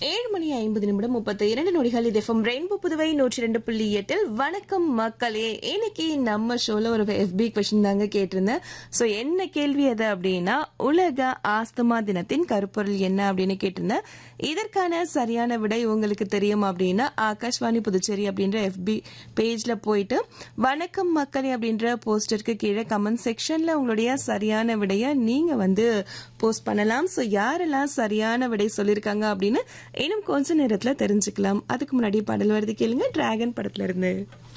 ஏழு மணி ஐம்பது நிமிடம் முப்பத்தி இரண்டு நொடிகள் இது எஃப்எம் ரெயின்போ புதுவை நூற்றி ரெண்டு புள்ளி எட்டில் வணக்கம் மக்களே இன்னைக்கு நம்ம ஷோல ஒரு எஃபி கொஸ்டின் தாங்க கேட்டிருந்தேன் ஸோ என்ன கேள்வி அது அப்படின்னா உலக ஆஸ்துமா தினத்தின் கருப்பொருள் என்ன அப்படின்னு கேட்டிருந்தேன் இதற்கான சரியான விடை உங்களுக்கு தெரியும் அப்படின்னா ஆகாஷ்வாணி புதுச்சேரி அப்படின்ற எஃபி பேஜ்ல போயிட்டு வணக்கம் மக்களே அப்படின்ற போஸ்டருக்கு கீழே கமெண்ட் செக்ஷன்ல உங்களுடைய சரியான விடையை நீங்க வந்து போஸ்ட் பண்ணலாம் ஸோ யாரெல்லாம் சரியான விடை சொல்லியிருக்காங்க அப்படின்னு இன்னும் கொஞ்ச நேரத்துல தெரிஞ்சுக்கலாம் அதுக்கு முன்னாடி பாடல் வருது கேளுங்க டிராகன் படத்துல இருந்து